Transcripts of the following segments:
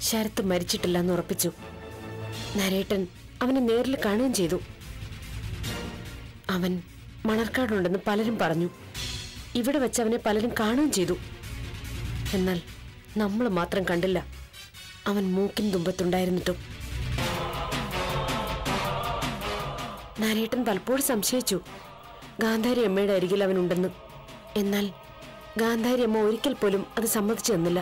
ശരത്ത് മരിച്ചിട്ടില്ല എന്ന് ഉറപ്പിച്ചു നരേട്ടൻ അവനെ നേരിൽ കാണുകയും ചെയ്തു അവൻ മണർക്കാടുണ്ടെന്ന് പലരും പറഞ്ഞു ഇവിടെ വെച്ച് അവനെ പലരും കാണുകയും ചെയ്തു എന്നാൽ നമ്മൾ മാത്രം കണ്ടില്ല അവൻ മൂക്കിൻ തുമ്പത്തുണ്ടായിരുന്നിട്ടും നാരേട്ടൻ പലപ്പോഴും സംശയിച്ചു ഗാന്ധാരി അമ്മയുടെ അരികിൽ അവനുണ്ടെന്ന് എന്നാൽ ഗാന്ധാരി അമ്മ ഒരിക്കൽ പോലും അത് സമ്മതിച്ചു തന്നില്ല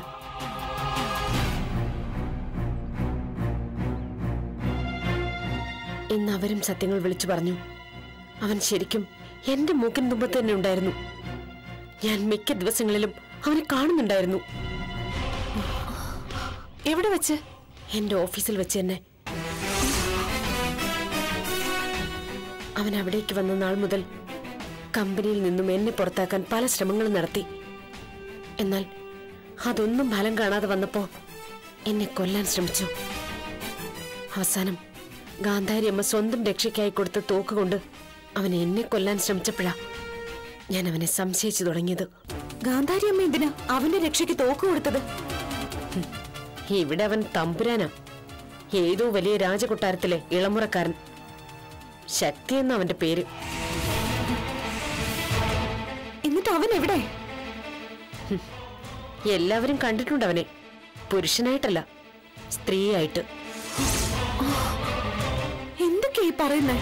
ഇന്ന് അവരും സത്യങ്ങൾ വിളിച്ചു പറഞ്ഞു അവൻ ശരിക്കും എന്റെ മൂക്കിൻ തുമ്പത്ത് തന്നെ ഉണ്ടായിരുന്നു ഞാൻ മിക്ക ദിവസങ്ങളിലും അവനെ കാണുന്നുണ്ടായിരുന്നു എവിടെ വെച്ച് എന്റെ ഓഫീസിൽ വെച്ച് തന്നെ അവൻ അവിടേക്ക് വന്ന നാൾ മുതൽ കമ്പനിയിൽ നിന്നും എന്നെ പുറത്താക്കാൻ പല ശ്രമങ്ങളും നടത്തി എന്നാൽ അതൊന്നും ഫലം കാണാതെ വന്നപ്പോ എന്നെ കൊല്ലാൻ ശ്രമിച്ചു അവസാനം ഗാന്ധാരി അമ്മ സ്വന്തം രക്ഷയ്ക്കായി കൊടുത്ത തോക്കുകൊണ്ട് അവൻ എന്നെ കൊല്ലാൻ ശ്രമിച്ചപ്പോഴാ ഞാൻ അവനെ സംശയിച്ചു തുടങ്ങിയത് ഗാന്ധാരി അമ്മ എന്തിനാ അവന്റെ രക്ഷയ്ക്ക് തോക്ക് കൊടുത്തത് ഇവിടെ അവൻ തമ്പുരാനാ ഏതോ വലിയ രാജകൊട്ടാരത്തിലെ ഇളമുറക്കാരൻ ശക്തി എന്ന അവന്റെ പേര് എന്നിട്ട് അവൻ എവിടെ എല്ലാവരും കണ്ടിട്ടുണ്ട് അവനെ പുരുഷനായിട്ടല്ല സ്ത്രീയായിട്ട് എന്തൊക്കെയാ ഈ പറയുന്നേ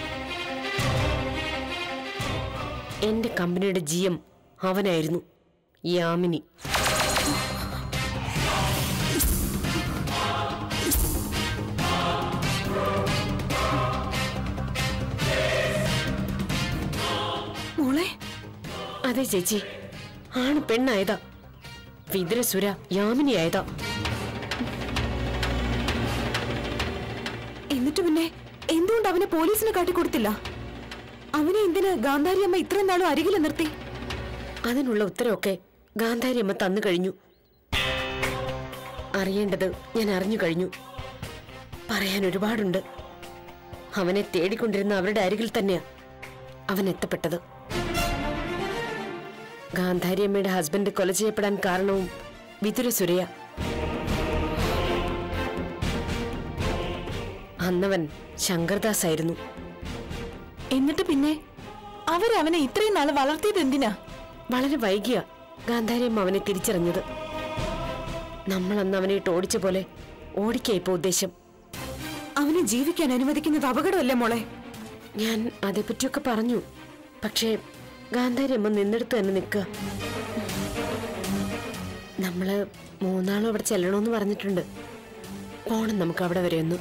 എന്റെ കമ്പനിയുടെ ജി എം അവനായിരുന്നു യാമിനി മോളെ അതെ ചേച്ചി ആണ് പെണ്ണായതാ വിതുരസുര യാമിനിയായതാ എന്നിട്ട് പിന്നെ എന്തുകൊണ്ട് അവനെ പോലീസിന് കാട്ടിക്കൊടുത്തില്ല അവനെ എന്തിന് ഗാന്ധാരി അമ്മ ഇത്രയും നാളും അരികിൽ നിർത്തി അതിനുള്ള ഉത്തരവൊക്കെ ഗാന്ധാരി അമ്മ തന്നു കഴിഞ്ഞു അറിയേണ്ടത് ഞാൻ അറിഞ്ഞു കഴിഞ്ഞു പറയാൻ ഒരുപാടുണ്ട് അവനെ തേടിക്കൊണ്ടിരുന്ന അവരുടെ അരികിൽ തന്നെയാ അവൻ എത്തപ്പെട്ടത് ഗാന്ധാരി അമ്മയുടെ ഹസ്ബൻഡ് കൊല ചെയ്യപ്പെടാൻ കാരണവും വിതുര സുരയ അന്നവൻ ശങ്കർദാസ് ആയിരുന്നു എന്നിട്ട് പിന്നെ അവരവനെ ഇത്രയും നാള് വളർത്തിയത് എന്തിനാ വളരെ വൈകിയ ഗാന്ധാരിയമ്മ അവനെ തിരിച്ചറിഞ്ഞത് നമ്മൾ അന്ന് അവനെ ഇട്ട് ഓടിച്ച പോലെ ഓടിക്കാ ഇപ്പൊ ഉദ്ദേശം അവനെ ജീവിക്കാൻ അനുവദിക്കുന്നത് അപകടമല്ലേ മോളെ ഞാൻ അതേപ്പറ്റിയൊക്കെ പറഞ്ഞു പക്ഷേ ഗാന്ധാരിയമ്മ നിന്നെടുത്ത് തന്നെ നിൽക്കുക നമ്മള് മൂന്നാളും അവിടെ ചെല്ലണമെന്ന് പറഞ്ഞിട്ടുണ്ട് പോണം നമുക്ക് അവിടെ വരെ ഒന്ന്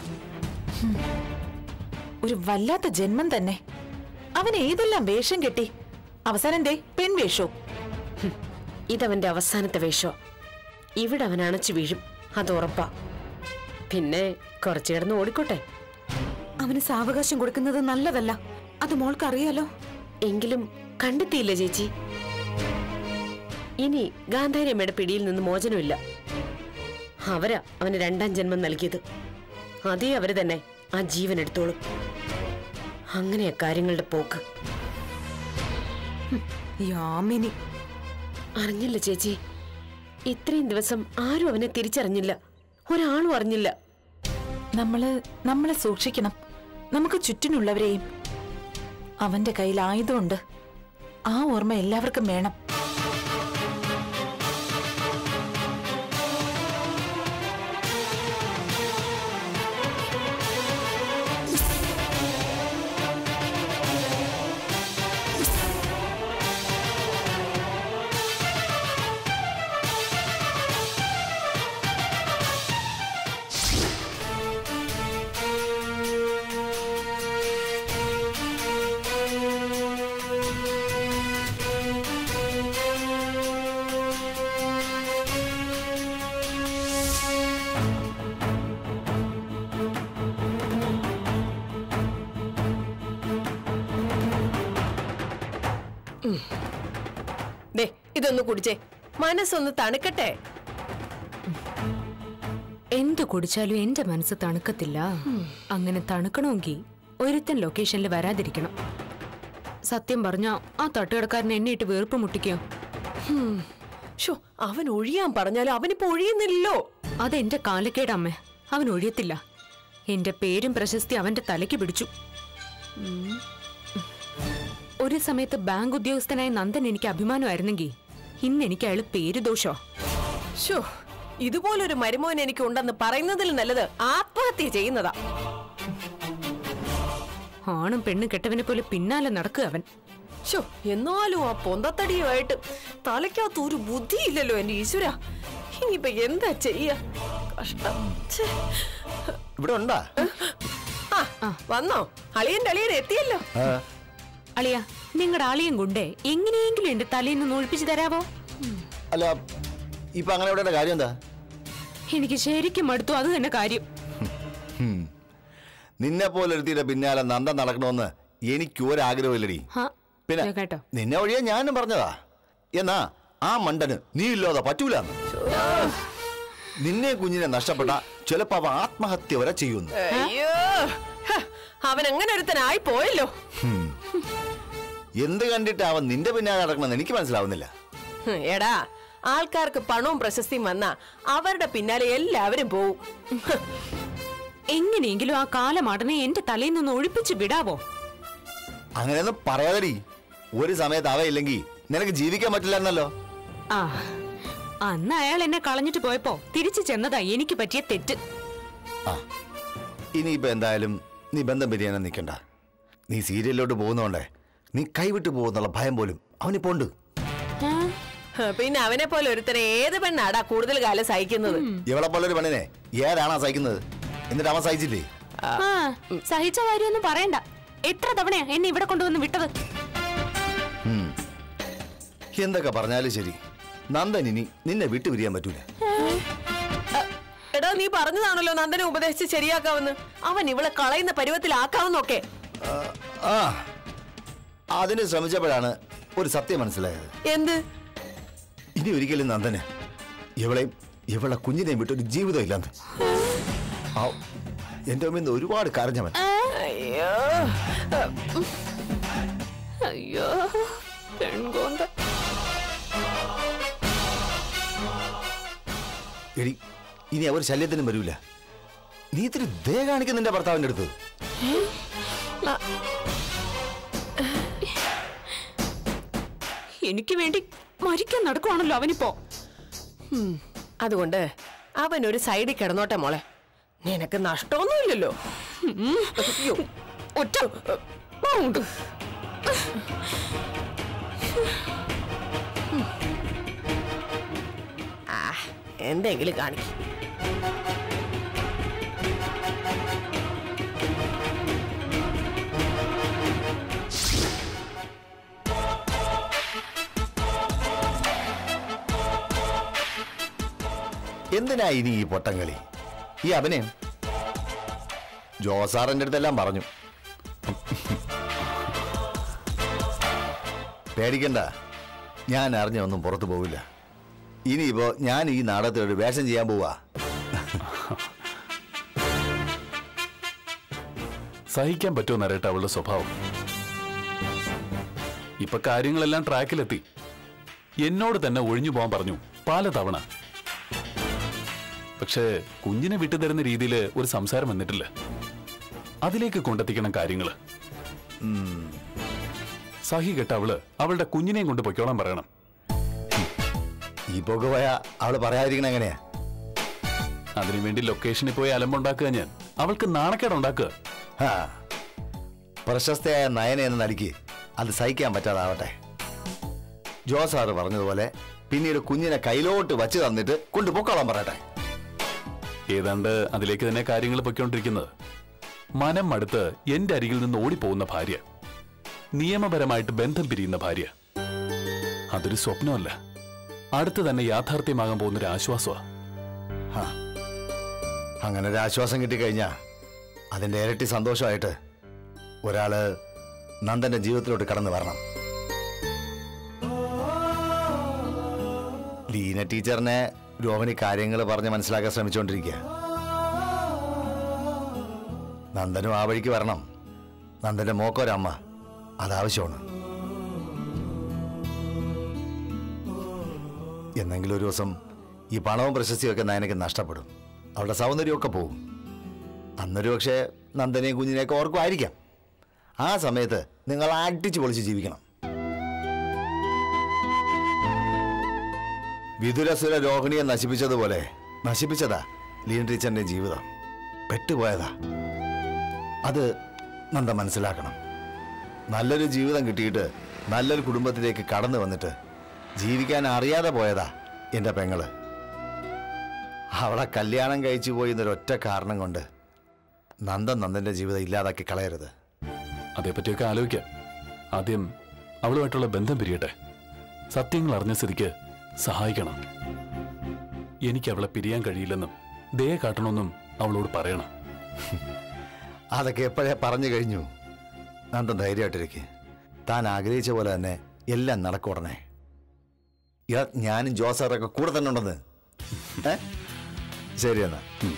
ഒരു വല്ലാത്ത ജന്മം തന്നെ അവൻ ഏതെല്ലാം വേഷം കെട്ടി അവസാനം ദേ പെൺവേഷോ ഇതവന്റെ അവസാനത്തെ വേഷോ ഇവിടെ അവൻ അണച്ചു വീഴും അത് ഉറപ്പാ പിന്നെ കുറച്ചു കിടന്ന് ഓടിക്കോട്ടെ അവന് സാവകാശം കൊടുക്കുന്നത് നല്ലതല്ല അത് മോൾക്ക് അറിയാലോ എങ്കിലും കണ്ടെത്തിയില്ല ചേച്ചി ഇനി ഗാന്ധാരിയമ്മയുടെ പിടിയിൽ നിന്ന് മോചനമില്ല അവരാ അവന് രണ്ടാം ജന്മം നൽകിയത് അതേ അവര് തന്നെ ആ ജീവൻ എടുത്തോളും അങ്ങനെയാ കാര്യങ്ങളുടെ പോക്ക് യാമിനി അറിഞ്ഞില്ല ചേച്ചി ഇത്രയും ദിവസം ആരും അവനെ തിരിച്ചറിഞ്ഞില്ല ഒരാളും അറിഞ്ഞില്ല നമ്മള് നമ്മളെ സൂക്ഷിക്കണം നമുക്ക് ചുറ്റിനുള്ളവരെയും അവന്റെ കയ്യിൽ ആയുധമുണ്ട് ആ ഓർമ്മ എല്ലാവർക്കും വേണം ദേ ഇതൊന്ന് കുടിച്ചേ മനസ്സൊന്ന് തണുക്കട്ടെ എന്ത് കുടിച്ചാലും എന്റെ മനസ്സ് തണുക്കത്തില്ല അങ്ങനെ തണുക്കണമെങ്കിൽ ഒരുത്തൻ ലൊക്കേഷനിൽ വരാതിരിക്കണം സത്യം പറഞ്ഞ ആ തട്ടുകടക്കാരൻ എന്നെ ഇട്ട് വീർപ്പ് മുട്ടിക്കോ ഷോ അവൻ ഒഴിയാൻ പറഞ്ഞാലും അവനിപ്പോ ഒഴിയുന്നില്ലല്ലോ അതെന്റെ കാലക്കേടമ്മേ അവൻ ഒഴിയത്തില്ല എന്റെ പേരും പ്രശസ്തി അവന്റെ തലയ്ക്ക് പിടിച്ചു ഉം. ഒരു സമയത്ത് ബാങ്ക് ഉദ്യോഗസ്ഥനായ നന്ദൻ എനിക്ക് അഭിമാനമായിരുന്നെങ്കിൽ ഇന്ന് എനിക്ക് അയാൾ പേര് ദോഷോ ഷോ ഇതുപോലൊരു മരുമോൻ എനിക്ക് ഉണ്ടെന്ന് പറയുന്നതിൽ നല്ലത് ആത്മഹത്യ ചെയ്യുന്നതാ ആണും പെണ്ണും കെട്ടവനെ പോലെ പിന്നാലെ നടക്കുക അവൻ ഷോ എന്നാലും ആ പൊന്തത്തടിയുമായിട്ട് തലയ്ക്കകത്ത് ഒരു ബുദ്ധിയില്ലല്ലോ എന്റെ ഈശ്വര ഇനിയിപ്പൊ എന്താ ചെയ്യാ കഷ്ടം ഛേ. ഇവിടെ ഉണ്ടാ ആ വന്നോ അളിയന്റെ അളിയൻ എത്തിയല്ലോ ആ, അളിയ നിങ്ങളുടെ ആളിയും കൊണ്ടേ എങ്ങനെയെങ്കിലും എന്റെ തലയിൽ നിന്ന് ഒഴിപ്പിച്ചു തരാവോ അല്ല ഇപ്പൊ അങ്ങനെ ഇവിടെ കാര്യം എന്താ എനിക്ക് ശരിക്കും മടുത്തു അത് തന്നെ കാര്യം ഹും. നിന്നെ പോലെ ഒരുത്തിയുടെ പിന്നാലെ നന്ദൻ നടക്കണമെന്ന് എനിക്ക് ഒരാഗ്രഹമില്ലടി ഹാ, പിന്നെ ദേ കേട്ടോ നിന്നെ വഴിയാ ഞാനും പറഞ്ഞതാ എന്നാ ആ മണ്ടന് നീ ഇല്ലാതെ പറ്റൂലെന്ന് നിന്നെ കുഞ്ഞിനെ നഷ്ടപ്പെട്ട ചിലപ്പോ അവ ആത്മഹത്യ വരെ ചെയ്യുന്നു അയ്യോ ഹ, അവൻ അങ്ങനെ ഒരുത്തനായി പോയല്ലോ എന്ത് കണ്ടിട്ട് അവൻ നിന്റെ പിന്നാലെ നടക്കണമെന്ന് എനിക്ക് മനസ്സിലാവുന്നില്ല ഹും, എടാ ആൾക്കാർക്ക് പണവും പ്രശസ്തിയും വന്നാ അവരുടെ പിന്നാലെ എല്ലാവരും പോവും ഹ്, എങ്ങനെയെങ്കിലും ആ കാലമാടനെ എന്റെ തലയിൽ നിന്ന് ഒഴിപ്പിച്ച് വിടാവോ അങ്ങനെയൊന്നും പറയാതടി ഒരു സമയത്ത് അവയില്ലെങ്കിൽ നിനക്ക് ജീവിക്കാൻ പറ്റില്ലെന്നല്ലോ ആ അന്ന് അയാൾ എന്നെ കളഞ്ഞിട്ട് പോയപ്പോ തിരിച്ചു ചെന്നതാ എനിക്ക് പറ്റിയ തെറ്റ് ആ ഇനിയിപ്പോ എന്തായാലും നീ ബന്ധം പിരിയാനും നിൽക്കണ്ട നീ സീരിയലിലോട്ട് പോകുന്നോണ്ടേ നീ കൈവിട്ടു പോകുന്നുള്ള ഭയം പോലും അവനിപ്പോ ഉണ്ട് ആ, ഹ്, പിന്നെ അവനെ പോലെ ഒരുത്തനെ ഏത് പെണ്ണാടാ കൂടുതൽ കാലം സഹിക്കുന്നത് ഇവളെ പോലൊരു പെണ്ണിനെ ഏതാണാ സഹിക്കുന്നത് എന്നിട്ട് അവൻ സഹിച്ചില്ലേ ആ സഹിച്ച കാര്യമൊന്നും പറയണ്ട എത്ര തവണയാ എന്നെ ഇവിടെ കൊണ്ടുവന്ന് വിട്ടത് ഉം. എന്തൊക്കെ പറഞ്ഞാലും ശരി നന്ദൻ ഇനി നിന്നെ വിട്ടുപിരിയാൻ പറ്റൂല എടാ നീ പറഞ്ഞതാണല്ലോ നന്ദനെ ഉപദേശിച്ച് ശരിയാക്കാമെന്ന് അവൻ ഇവളെ കളയുന്ന പരുവത്തിലാക്കാമെന്നൊക്കെ ആ, ആ അതിന് ശ്രമിച്ചപ്പോഴാണ് ഒരു സത്യം മനസ്സിലായത് എന്ത് ഇനി ഒരിക്കലും നന്ദന് ഇവളെയും ഇവളെ കുഞ്ഞിനെയും വിട്ടൊരു ജീവിതം ഇല്ലെന്ന് ആ എന്റെ മുമ്പിൽ നിന്ന് ഒരുപാട് കരഞ്ഞവൻ അയ്യോ അയ്യോ പെൺകോന്ത എടി ഇനി അവർ ശല്യത്തിനും വരൂല നീ ഇത്തിരി ദയ കാണിക്കുന്ന നിന്റെ ഭർത്താവിന്റെ അടുത്ത് എനിക്ക് വേണ്ടി മരിക്കാൻ നടക്കുവാണല്ലോ അവനിപ്പോ അതുകൊണ്ട് അവൻ ഒരു സൈഡിൽ കിടന്നോട്ടെ മോളെ നിനക്ക് നഷ്ടമൊന്നുമില്ലല്ലോ അയ്യോ, ഒറ്റ പോണ്ട്. ആ എന്തെങ്കിലും കാണിക്കും എന്തിനാ ഇനി ഈ പൊട്ടംകളി ഈ അഭിനയം ജോസാറിന്റെ അടുത്തെല്ലാം പറഞ്ഞു പേടിക്കണ്ട ഞാൻ അറിഞ്ഞൊന്നും പുറത്തു പോവില്ല ഇനിയിപ്പോ ഞാൻ ഈ നാടകത്തിൽ ഒരു വേഷം ചെയ്യാൻ പോവാ സഹിക്കാൻ പറ്റുമോ നരേട്ട അവളുടെ സ്വഭാവം ഇപ്പൊ കാര്യങ്ങളെല്ലാം ട്രാക്കിലെത്തി എന്നോട് തന്നെ ഒഴിഞ്ഞു പോകാൻ പറഞ്ഞു പലതവണ പക്ഷേ കുഞ്ഞിനെ വിട്ടുതരുന്ന രീതിയിൽ ഒരു സംസാരം വന്നിട്ടില്ല അതിലേക്ക് കൊണ്ടെത്തിക്കണം കാര്യങ്ങള് സഹി കെട്ട അവള് അവളുടെ കുഞ്ഞിനെയും കൊണ്ട് പൊയ്ക്കോളാൻ പറയണം ഈ പോക്ക് പോയാ അവള് പറയാതിരിക്കണ എങ്ങനെയാ അതിനുവേണ്ടി ലൊക്കേഷനിൽ പോയി അലമ്പുണ്ടാക്കുക ഞാൻ അവൾക്ക് നാണക്കേടുണ്ടാക്കുക ഹാ. പ്രശസ്തയായ നയന എന്ന നടിക്ക് അത് സഹിക്കാൻ പറ്റാതാവട്ടെ ജോസാറ് പറഞ്ഞതുപോലെ പിന്നീട് കുഞ്ഞിനെ കയ്യിലോട്ട് വച്ച് തന്നിട്ട് കൊണ്ടുപോക്കോളാൻ പറയട്ടെ ഏതാണ്ട് അതിലേക്ക് തന്നെ കാര്യങ്ങൾ പൊയ്ക്കൊണ്ടിരിക്കുന്നത് മനം മടുത്ത് എന്റെ അരികിൽ നിന്ന് ഓടിപ്പോകുന്ന ഭാര്യ നിയമപരമായിട്ട് ബന്ധം പിരിയുന്ന ഭാര്യ അതൊരു സ്വപ്നമല്ല അടുത്ത് തന്നെ യാഥാർത്ഥ്യമാകാൻ പോകുന്ന ഒരു ആശ്വാസമാണ് ഹാ. അങ്ങനെ ഒരു ആശ്വാസം കിട്ടിക്കഴിഞ്ഞാ അതിന്റെ ഇരട്ടി സന്തോഷമായിട്ട് ഒരാള് നന്ദന്റെ ജീവിതത്തിലോട്ട് കടന്നു വരണം ലീന ടീച്ചറിനെ രോഹിണി കാര്യങ്ങൾ പറഞ്ഞ് മനസ്സിലാക്കാൻ ശ്രമിച്ചുകൊണ്ടിരിക്കുക നന്ദനും ആ വഴിക്ക് വരണം നന്ദന്റെ മോക്കൊരമ്മ അതാവശ്യമാണ് എന്നെങ്കിലും ഒരു ദിവസം ഈ പണവും പ്രശസ്തിയും ഒക്കെ നയനക്ക് നഷ്ടപ്പെടും അവളുടെ സൗന്ദര്യമൊക്കെ പോകും അന്നൊരു പക്ഷേ നന്ദനെയും കുഞ്ഞിനെയൊക്കെ ഓർക്കുമായിരിക്കാം ആ സമയത്ത് നിങ്ങൾ അടിച്ചു പൊളിച്ച് ജീവിക്കണം വിതുരസുര രോഹിണിയെ നശിപ്പിച്ചതുപോലെ നശിപ്പിച്ചതാ ലീൻ ടീച്ചറിന്റെ ജീവിതം പെട്ടുപോയതാ അത് നന്ദ മനസ്സിലാക്കണം നല്ലൊരു ജീവിതം കിട്ടിയിട്ട് നല്ലൊരു കുടുംബത്തിലേക്ക് കടന്നു വന്നിട്ട് ജീവിക്കാൻ അറിയാതെ പോയതാ എൻ്റെ പെങ്ങള് അവളെ കല്യാണം കഴിച്ചു പോയി എന്നൊരൊറ്റ കാരണം കൊണ്ട് നന്ദൻ നന്ദന്റെ ജീവിതം ഇല്ലാതാക്കി കളയരുത് അതേപ്പറ്റിയൊക്കെ ആലോചിക്കാം ആദ്യം അവളുമായിട്ടുള്ള ബന്ധം പിരിയട്ടെ സത്യങ്ങൾ അറിഞ്ഞ സ്ഥിതിക്ക് സഹായിക്കണം എനിക്ക് അവളെ പിരിയാൻ കഴിയില്ലെന്നും ദയ കാട്ടണമെന്നും അവളോട് പറയണം അതൊക്കെ എപ്പോഴേ പറഞ്ഞു കഴിഞ്ഞു നന്ദൻ ധൈര്യമായിട്ടിരിക്കെ താൻ ആഗ്രഹിച്ച പോലെ തന്നെ എല്ലാം നടക്കും ഉടനെ ഇയാ ഞാനും ജോസാറൊക്കെ കൂടെ തന്നെ ഉണ്ടെന്ന് ഏ ശരി എന്നാ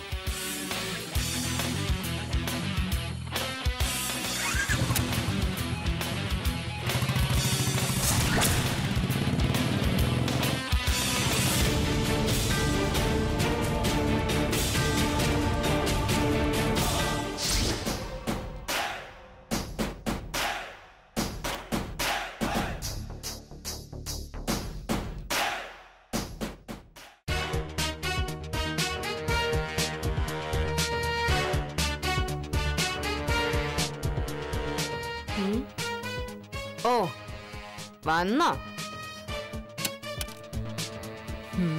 ഓ വന്നോ ഉം.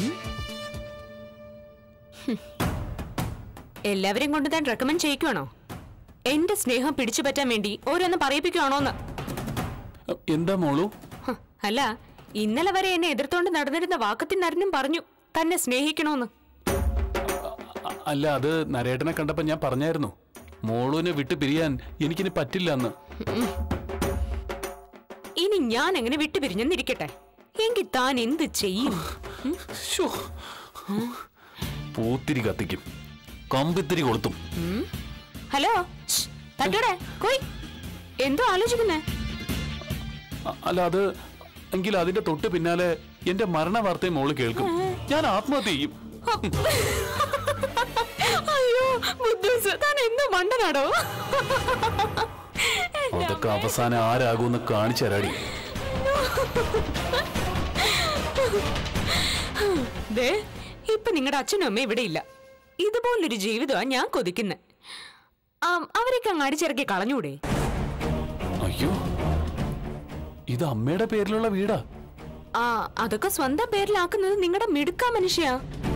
ഹും. എല്ലാവരെയും കൊണ്ട് താൻ റെക്കമെൻഡ് ചെയ്യിക്കുവാണോ എന്റെ സ്നേഹം പിടിച്ചു പറ്റാൻ വേണ്ടി ഓരോന്ന് പറയിപ്പിക്കുവാണോന്ന് എന്താ മോളു ഹ, അല്ല ഇന്നലെ വരെ എന്നെ എതിർത്തോണ്ട് നടന്നിരുന്ന വാക്കത്തിനരനും പറഞ്ഞു തന്നെ സ്നേഹിക്കണോന്ന് അ- അല്ല അത് നരേട്ടനെ കണ്ടപ്പോ ഞാൻ പറഞ്ഞായിരുന്നു മോളുവിനെ വിട്ടു പിരിയാൻ എനിക്കിനി പറ്റില്ല എന്ന് ഇനി ഞാൻ എങ്ങനെ വിട്ടുപിരിഞ്ഞെന്നിരിക്കട്ടെ എങ്കിൽ താൻ എന്ത് ചെയ്യും ശ്ശോ. പൂത്തിരി കത്തിക്കും കമ്പിത്തിരി കൊളുത്തും ഉം? ഹലോ ഷ്, തട്ടോടെ കോയ് എന്തോ ആലോചിക്കുന്നേ അ- അല്ല അത് എങ്കിൽ അതിന്റെ തൊട്ട് പിന്നാലെ എന്റെ മരണ വാർത്തയും മോള് കേൾക്കും ഞാൻ ആത്മഹത്യ ചെയ്യും അയ്യോ ബുദ്ധൂസ് താൻ എന്ത് മണ്ടനാടോ അതൊക്കെ അവസാനം ആരാകുമെന്ന് കാണിച്ചു തരാടി ദേ ഇപ്പൊ നിങ്ങളുടെ അച്ഛനും അമ്മയും ഇവിടെ ഇല്ല ഇതുപോലൊരു ജീവിതമാ ഞാൻ കൊതിക്കുന്നെ ആം, അവരൊക്കെ അങ്ങ് അടിച്ചിറക്കി കളഞ്ഞൂടെ അയ്യോ ഇത് അമ്മയുടെ പേരിലുള്ള വീടാ ആ അതൊക്കെ സ്വന്തം പേരിലാക്കുന്നത് നിങ്ങളുടെ മിടുക്ക മനുഷ്യ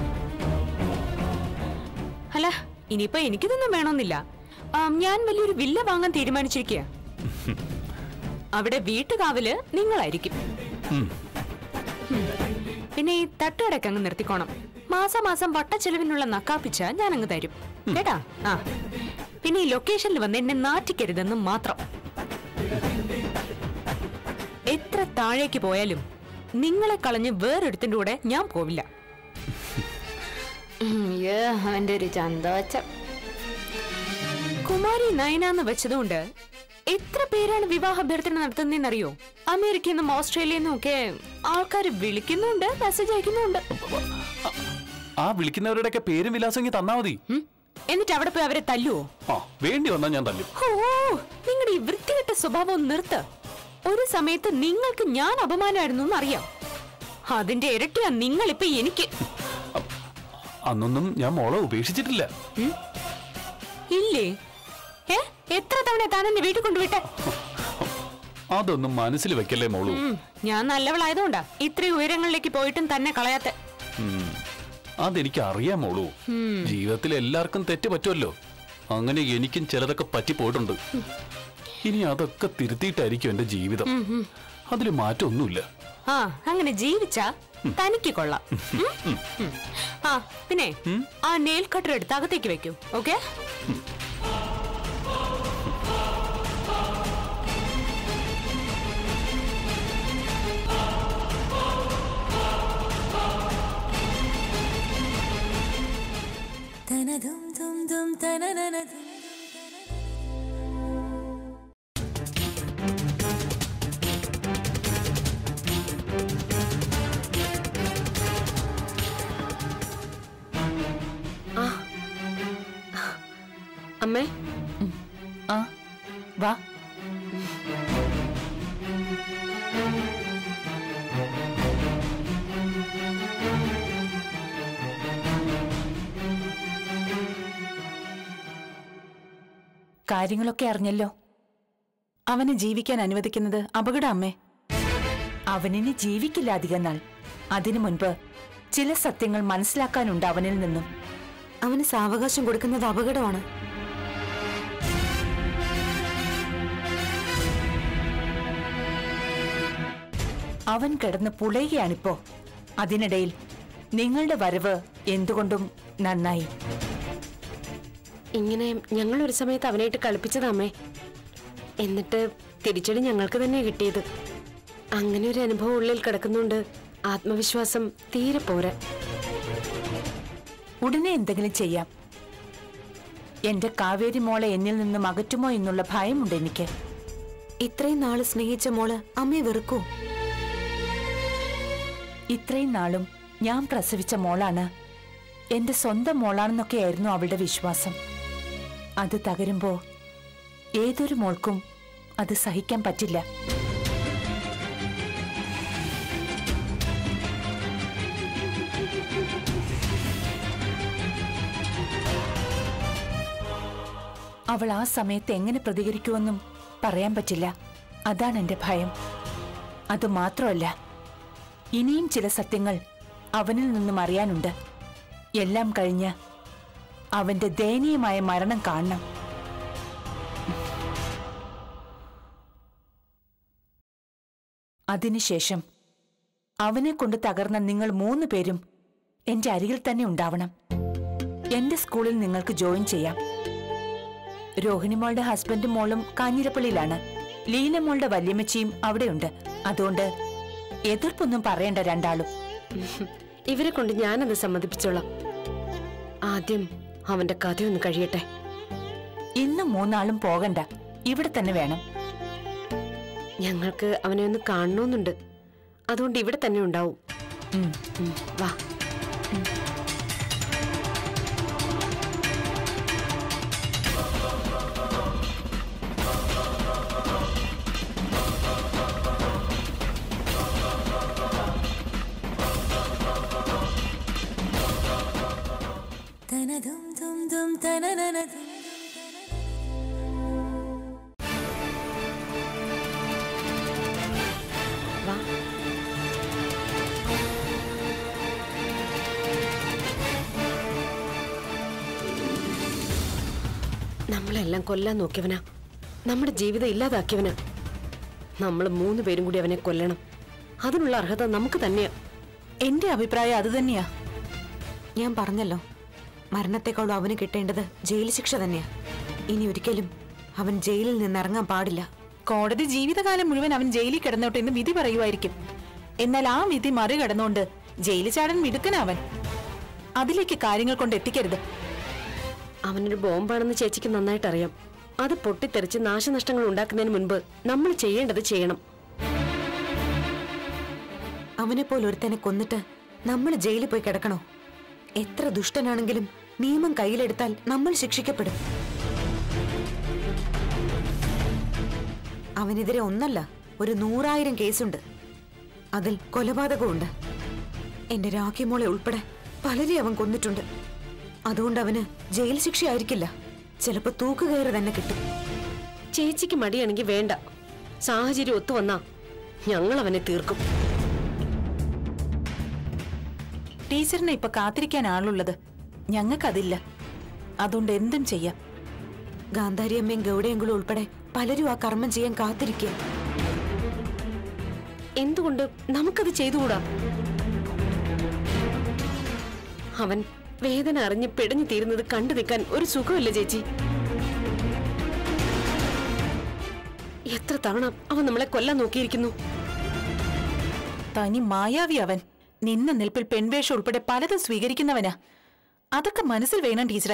അല്ല ഇനിയിപ്പോ എനിക്കിതൊന്നും വേണമെന്നില്ല ആം, ഞാൻ വലിയൊരു വില്ല വാങ്ങാൻ തീരുമാനിച്ചിരിക്കുക അവിടെ വീട്ടുകാവല് നിങ്ങളായിരിക്കും ഉം. ഉം. പിന്നെ ഈ തട്ടുകടക്ക് അങ്ങ് നിർത്തിക്കോണം മാസം മാസം വട്ടച്ചെലവിനുള്ള നക്കാപ്പിച്ച ഞാൻ അങ്ങ് തരും കേട്ടാ ആ പിന്നെ ഈ ലൊക്കേഷനിൽ വന്ന് എന്നെ നാറ്റിക്കരുതെന്ന് മാത്രം എത്ര താഴേക്ക് പോയാലും നിങ്ങളെ കളഞ്ഞ് വേറൊരുത്തിന്റെ കൂടെ ഞാൻ പോവില്ല അവന്റെ ഒരു ചന്തോച്ചം കുമാരി നയനാന്ന് വെച്ചതുകൊണ്ട് എത്ര പേരാണ് വിവാഹ അഭ്യർത്ഥന നടത്തുന്നതെന്നറിയോ അമേരിക്കയിൽ നിന്നും ഓസ്ട്രേലിയയിൽ നിന്നും ഒക്കെ ആൾക്കാർ വിളിക്കുന്നുണ്ട് മെസ്സേജ് അയക്കുന്നുണ്ട് ആ വിളിക്കുന്നവരുടെയൊക്കെ പേരും വിലാസം ഇങ്ങ് തന്നാ മതി ഉം? എന്നിട്ട് അവിടെ പോയി അവരെ തല്ലുവോ ആ വേണ്ടി വന്നാ ഞാൻ തല്ലും ഓ നിങ്ങളുടെ ഈ വൃത്തികെട്ട സ്വഭാവം ഒന്ന് നിർത്ത് ഒരു സമയത്ത് നിങ്ങൾക്ക് ഞാൻ അപമാനമായിരുന്നു എന്നറിയാം അതിന്റെ ഇരട്ടിയാ നിങ്ങളിപ്പൊ എനിക്ക് അന്നൊന്നും ഞാൻ മോളെ ഉപേക്ഷിച്ചിട്ടില്ല ഇല്ലേ ഏ എത്ര തവണ താൻ എന്നെ വീട്ടിൽ കൊണ്ടുവിട്ടെ അതൊന്നും മനസ്സിൽ വെക്കല്ലേ മോളു ഉം, ഞാൻ നല്ലവളായതുകൊണ്ടാ ഇത്രയും ഉയരങ്ങളിലേക്ക് പോയിട്ടും തന്നെ കളയാത്ത ഉം. അതെനിക്ക് അറിയാം മോളു ജീവിതത്തിൽ എല്ലാവർക്കും തെറ്റ് പറ്റുമല്ലോ അങ്ങനെ എനിക്കും ചിലതൊക്കെ പറ്റിപ്പോയിട്ടുണ്ട് ഇനി അതൊക്കെ തിരുത്തിയിട്ടായിരിക്കും എന്റെ ജീവിതം അതിൽ മാറ്റമൊന്നുമില്ല ആ അങ്ങനെ ജീവിച്ചാ തനിക്ക് കൊള്ളാം ഉം? ഉം. ആ പിന്നെ ആ നെയിൽ കട്ടർ എടുത്ത് അകത്തേക്ക് വെക്കൂ ഓക്കെ അമ്മേ ആ വാ കാര്യങ്ങളൊക്കെ അറിഞ്ഞല്ലോ അവനെ ജീവിക്കാൻ അനുവദിക്കുന്നത് അപകടം അമ്മേ അവനിനി ജീവിക്കില്ല അധികം നാൾ അതിനു മുൻപ് ചില സത്യങ്ങൾ മനസ്സിലാക്കാനുണ്ട് അവനിൽ നിന്നും അവന് സാവകാശം കൊടുക്കുന്നത് അപകടമാണ് അവൻ കിടന്ന് പുളയുകയാണിപ്പോ അതിനിടയിൽ നിങ്ങളുടെ വരവ് എന്തുകൊണ്ടും നന്നായി ഇങ്ങനെ ഞങ്ങൾ ഒരു സമയത്ത് അവനായിട്ട് കളിപ്പിച്ചതാ അമ്മേ എന്നിട്ട് തിരിച്ചടി ഞങ്ങൾക്ക് തന്നെ കിട്ടിയത് അങ്ങനെ ഒരു അനുഭവം ഉള്ളിൽ കിടക്കുന്നുണ്ട് ആത്മവിശ്വാസം തീരെ പോരാ ഉടനെ എന്തെങ്കിലും ചെയ്യാം എന്റെ കാവേരി മോളെ എന്നിൽ നിന്നും അകറ്റുമോ എന്നുള്ള ഭയമുണ്ട് എനിക്ക് ഇത്രയും നാള് സ്നേഹിച്ച മോള് അമ്മയെ വെറുക്കൂ ഇത്രയും നാളും ഞാൻ പ്രസവിച്ച മോളാണ് എന്റെ സ്വന്തം മോളാണെന്നൊക്കെയായിരുന്നു അവളുടെ വിശ്വാസം അത് തകരുമ്പോ ഏതൊരു മോൾക്കും അത് സഹിക്കാൻ പറ്റില്ല അവൾ ആ സമയത്ത് എങ്ങനെ പ്രതികരിക്കുമെന്നും പറയാൻ പറ്റില്ല അതാണ് എന്റെ ഭയം അത് മാത്രമല്ല ഇനിയും ചില സത്യങ്ങൾ അവനിൽ നിന്നും അറിയാനുണ്ട് എല്ലാം കഴിഞ്ഞ് അവന്റെ ദയനീയമായ മരണം കാണണം അതിനുശേഷം അവനെ കൊണ്ട് തകർന്ന നിങ്ങൾ മൂന്ന് പേരും എന്റെ അരികിൽ തന്നെ ഉണ്ടാവണം എന്റെ സ്കൂളിൽ നിങ്ങൾക്ക് ജോയിൻ ചെയ്യാം രോഹിണിമോളുടെ ഹസ്ബൻഡും മോളും കാഞ്ഞിരപ്പള്ളിയിലാണ് ലീലമോളുടെ വല്യമ്മച്ചിയും അവിടെയുണ്ട് അതുകൊണ്ട് എതിർപ്പൊന്നും പറയണ്ട രണ്ടാളും ഇവരെ കൊണ്ട് ഞാനത് സമ്മതിപ്പിച്ചോളാം ആദ്യം അവന്റെ കഥയൊന്ന് കഴിയട്ടെ ഇന്ന് മൂന്നാളും പോകണ്ട ഇവിടെ തന്നെ വേണം ഞങ്ങൾക്ക് അവനെ ഒന്ന് കാണണമെന്നുണ്ട് അതുകൊണ്ട് ഇവിടെ തന്നെ ഉണ്ടാവും ഉം. ഉം, വാ വാ നമ്മളെല്ലാം കൊല്ലാൻ നോക്കിയവനാ നമ്മുടെ ജീവിതം ഇല്ലാതാക്കിയവനാ നമ്മൾ മൂന്ന് പേരും കൂടി അവനെ കൊല്ലണം അതിനുള്ള അർഹത നമുക്ക് തന്നെയാ എന്റെ അഭിപ്രായം അത് തന്നെയാ ഞാൻ പറഞ്ഞല്ലോ മരണത്തെക്കാളും അവന് കിട്ടേണ്ടത് ജയിൽ ശിക്ഷ തന്നെയാ ഇനി ഒരിക്കലും അവൻ ജയിലിൽ നിന്ന് ഇറങ്ങാൻ പാടില്ല കോടതി ജീവിതകാലം മുഴുവൻ അവൻ ജയിലിൽ കിടന്നോട്ടെ എന്ന് വിധി പറയുമായിരിക്കും എന്നാൽ ആ വിധി മറികടന്നുകൊണ്ട് ജയിലിൽ ചാടാൻ മിടുക്കനവൻ അതിലേക്ക് കാര്യങ്ങൾ കൊണ്ട് എത്തിക്കരുത് അവനൊരു ബോംബാണെന്ന് ചേച്ചിക്ക് നന്നായിട്ട് അറിയാം അത് പൊട്ടിത്തെറിച്ച് നാശനഷ്ടങ്ങൾ ഉണ്ടാക്കുന്നതിന് മുൻപ് നമ്മൾ ചെയ്യേണ്ടത് ചെയ്യണം അവനെ പോലെ ഒരുത്തനെ കൊന്നിട്ട് നമ്മൾ ജയിലിൽ പോയി കിടക്കണോ എത്ര ദുഷ്ടനാണെങ്കിലും നിയമം കയ്യിലെടുത്താൽ നമ്മൾ ശിക്ഷിക്കപ്പെടും അവനെതിരെ ഒന്നല്ല ഒരു നൂറായിരം കേസുണ്ട് അതിൽ കൊലപാതകമുണ്ട് എന്റെ രാഖിമോളെ ഉൾപ്പെടെ പലരെ അവൻ കൊന്നിട്ടുണ്ട് അതുകൊണ്ട് അവന് ജയിൽ ശിക്ഷയായിരിക്കില്ല ചിലപ്പോ തൂക്കുകയറ് തന്നെ കിട്ടും ചേച്ചിക്ക് മടിയാണെങ്കിൽ വേണ്ട സാഹചര്യം ഒത്തുവന്നാ ഞങ്ങൾ അവനെ തീർക്കും ടീച്ചറിനെ ഇപ്പൊ കാത്തിരിക്കാൻ ആളുള്ളത് ഞങ്ങൾക്കതില്ല അതുകൊണ്ട് എന്തും ചെയ്യാം ഗാന്ധാരിയമ്മയും ഗൗഡയെങ്കിലും ഉൾപ്പെടെ പലരും ആ കർമ്മം ചെയ്യാൻ കാത്തിരിക്കുക എന്തുകൊണ്ട് നമുക്കത് ചെയ്തുകൂടാ അവൻ വേദന അറിഞ്ഞ് പിടഞ്ഞു തീരുന്നത് കണ്ടു നിൽക്കാൻ ഒരു സുഖമില്ല ചേച്ചി എത്ര തവണ അവൻ നമ്മളെ കൊല്ലാൻ നോക്കിയിരിക്കുന്നു തനി മായാവി അവൻ നിന്ന നിൽപ്പിൽ പെൺവേഷം ഉൾപ്പെടെ പലതും സ്വീകരിക്കുന്നവനാ അതൊക്കെ മനസ്സിൽ വേണം ടീച്ചറെ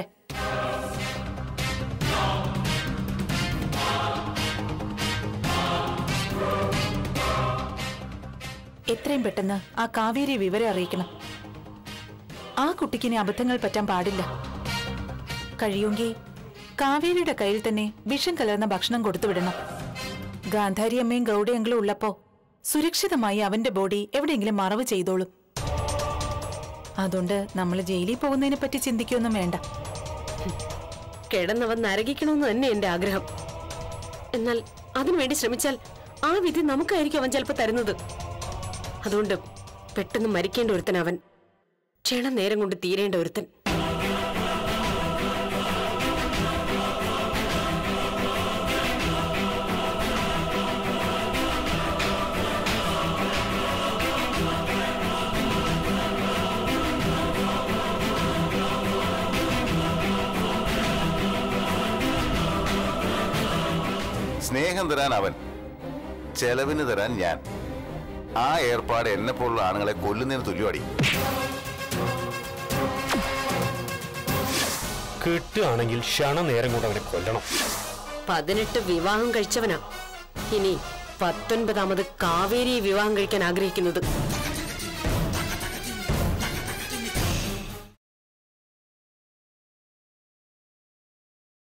എത്രയും പെട്ടെന്ന് ആ കാവേരി വിവരം അറിയിക്കണം ആ കുട്ടിക്കിനി അബദ്ധങ്ങൾ പറ്റാൻ പാടില്ല കഴിയുമെങ്കിൽ കാവേരിയുടെ കയ്യിൽ തന്നെ വിഷം കലർന്ന ഭക്ഷണം കൊടുത്തു വിടണം ഗാന്ധാരി അമ്മയും ഗൗഡയങ്ങളും ഉള്ളപ്പോ സുരക്ഷിതമായി അവന്റെ ബോഡി എവിടെയെങ്കിലും മറവ് ചെയ്തോളും അതുകൊണ്ട് നമ്മൾ ജയിലിൽ പോകുന്നതിനെ പറ്റി ചിന്തിക്കൊന്നും വേണ്ട കിടന്നവൻ നരകിക്കണമെന്ന് തന്നെ എന്റെ ആഗ്രഹം എന്നാൽ അതിനുവേണ്ടി ശ്രമിച്ചാൽ ആ വിധി നമുക്കായിരിക്കും അവൻ ചിലപ്പോൾ തരുന്നത് അതുകൊണ്ട് പെട്ടെന്ന് മരിക്കേണ്ട ഒരുത്തൻ അവൻ ക്ഷണനേരം കൊണ്ട് തീരേണ്ട ഒരുത്തൻ സ്നേഹം തരാൻ അവൻ ചെലവിന് തരാൻ ഞാൻ ആ ഏർപ്പാട് എന്നെ പോലുള്ള ആണുങ്ങളെ കൊല്ലുന്നതിന് തുല്യമാടി കിട്ടുകയാണെങ്കിൽ ക്ഷണനേരം കൊണ്ട് അവനെ കൊല്ലണം പതിനെട്ട് വിവാഹം കഴിച്ചവനാ ഇനി പത്തൊൻപതാമത് കാവേരിയെ വിവാഹം കഴിക്കാൻ ആഗ്രഹിക്കുന്നത്